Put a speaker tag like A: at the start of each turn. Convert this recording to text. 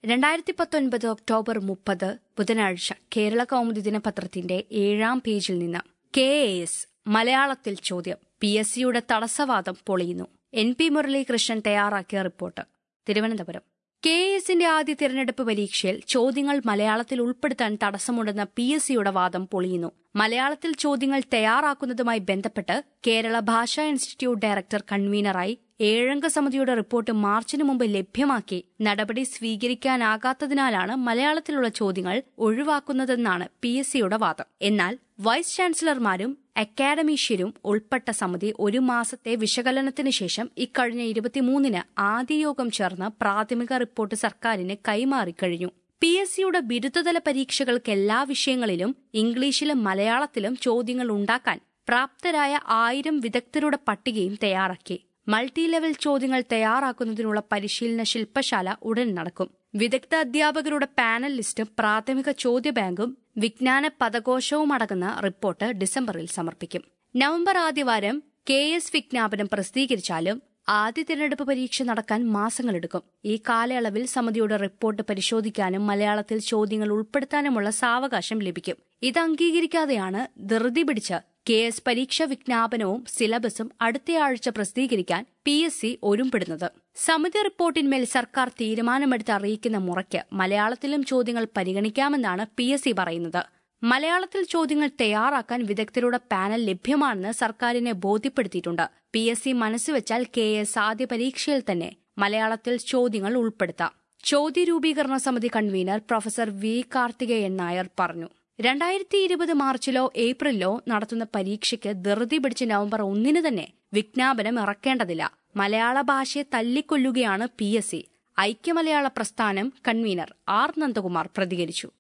A: രണ്ടായിരത്തി പത്തൊൻപത് ഒക്ടോബർ മുപ്പത് ബുധനാഴ്ച കേരള കൗമുദി ദിനപത്രത്തിന്റെ ഏഴാം പേജിൽ നിന്ന് കെ എ എസ് മലയാളത്തിൽ ചോദ്യം പി എസ് സിയുടെ തടസ്സവാദം പൊളിയുന്നു എൻ പി മുരളീകൃഷ്ണൻ തയ്യാറാക്കിയ റിപ്പോർട്ട് തിരുവനന്തപുരം കെ എസിന്റെ ആദ്യ തിരഞ്ഞെടുപ്പ് പരീക്ഷയിൽ ചോദ്യങ്ങൾ മലയാളത്തിൽ ഉൾപ്പെടുത്താൻ തടസ്സമുണ്ടെന്ന പി എസ് സിയുടെ വാദം പൊളിയുന്നു മലയാളത്തിൽ ചോദ്യങ്ങൾ തയ്യാറാക്കുന്നതുമായി ബന്ധപ്പെട്ട് കേരള ഭാഷാ ഇൻസ്റ്റിറ്റ്യൂട്ട് ഡയറക്ടർ കൺവീനറായി ഏഴംഗ സമിതിയുടെ റിപ്പോർട്ട് മാർച്ചിന് മുമ്പ് ലഭ്യമാക്കി നടപടി സ്വീകരിക്കാനാകാത്തതിനാലാണ് മലയാളത്തിലുള്ള ചോദ്യങ്ങൾ ഒഴിവാക്കുന്നതെന്നാണ് പി എസ് സിയുടെ വാദം എന്നാൽ വൈസ് ചാൻസലർമാരും അക്കാഡമീഷ്യരും ഉൾപ്പെട്ട സമിതി ഒരു മാസത്തെ വിശകലനത്തിന് ശേഷം ഇക്കഴിഞ്ഞ ഇരുപത്തിമൂന്നിന് ആദ്യ യോഗം ചേർന്ന് പ്രാഥമിക റിപ്പോർട്ട് സർക്കാരിന് കൈമാറിക്കഴിഞ്ഞു പി എസ് സിയുടെ ബിരുദതല പരീക്ഷകൾക്ക് എല്ലാ വിഷയങ്ങളിലും ഇംഗ്ലീഷിലും മലയാളത്തിലും ചോദ്യങ്ങൾ ഉണ്ടാക്കാൻ പ്രാപ്തരായ ആയിരം വിദഗ്ധരുടെ പട്ടികയും തയ്യാറാക്കി മൾട്ടി ലെവൽ ചോദ്യങ്ങൾ തയ്യാറാക്കുന്നതിനുള്ള പരിശീലന ശില്പശാല ഉടൻ നടക്കും വിദഗ്ധ അധ്യാപകരുടെ പാനൽ ലിസ്റ്റ് പ്രാഥമിക ചോദ്യബാങ്കും വിജ്ഞാന പദകോശവും അടങ്ങുന്ന റിപ്പോർട്ട് ഡിസംബറിൽ സമർപ്പിക്കും നവംബർ ആദ്യവാരം കെ എസ് വിജ്ഞാപനം പ്രസിദ്ധീകരിച്ചാലും ആദ്യ തിരഞ്ഞെടുപ്പ് പരീക്ഷ നടക്കാൻ മാസങ്ങളെടുക്കും ഈ കാലയളവിൽ സമിതിയുടെ റിപ്പോർട്ട് പരിശോധിക്കാനും മലയാളത്തിൽ ചോദ്യങ്ങൾ ഉൾപ്പെടുത്താനുമുള്ള സാവകാശം ലഭിക്കും ഇത് അംഗീകരിക്കാതെയാണ് ധൃതി പിടിച്ച് കെ എസ് പരീക്ഷ വിജ്ഞാപനവും സിലബസും അടുത്തയാഴ്ച പ്രസിദ്ധീകരിക്കാൻ പി എസ് സി ഒരുമ്പെടുന്നത് സമിതി റിപ്പോർട്ടിന്മേൽ സർക്കാർ തീരുമാനമെടുത്ത് അറിയിക്കുന്ന മുറയ്ക്ക് മലയാളത്തിലും ചോദ്യങ്ങൾ പരിഗണിക്കാമെന്നാണ് പി എസ് സി പറയുന്നത് മലയാളത്തിൽ ചോദ്യങ്ങൾ തയ്യാറാക്കാൻ വിദഗ്ധരുടെ പാനൽ ലഭ്യമാണെന്ന് സർക്കാരിനെ ബോധ്യപ്പെടുത്തിയിട്ടുണ്ട് പി എസ് സി മനസ്സുവെച്ചാൽ കെ എസ് ആദ്യ പരീക്ഷയിൽ തന്നെ മലയാളത്തിൽ ചോദ്യങ്ങൾ ഉൾപ്പെടുത്താം ചോദ്യ രൂപീകരണ സമിതി convener professor V Karthikeyan Nair പറഞ്ഞു രണ്ടായിരത്തി ഇരുപത് മാർച്ചിലോ ഏപ്രിലോ നടത്തുന്ന പരീക്ഷയ്ക്ക് ധൃതി പിടിച്ച് നവംബർ ഒന്നിന് തന്നെ വിജ്ഞാപനം ഇറക്കേണ്ടതില്ല മലയാള ഭാഷയെ തല്ലിക്കൊല്ലുകയാണ് പി എസ് സി ഐക്യമലയാള പ്രസ്ഥാനം കൺവീനർ ആർ നന്ദകുമാർ പ്രതികരിച്ചു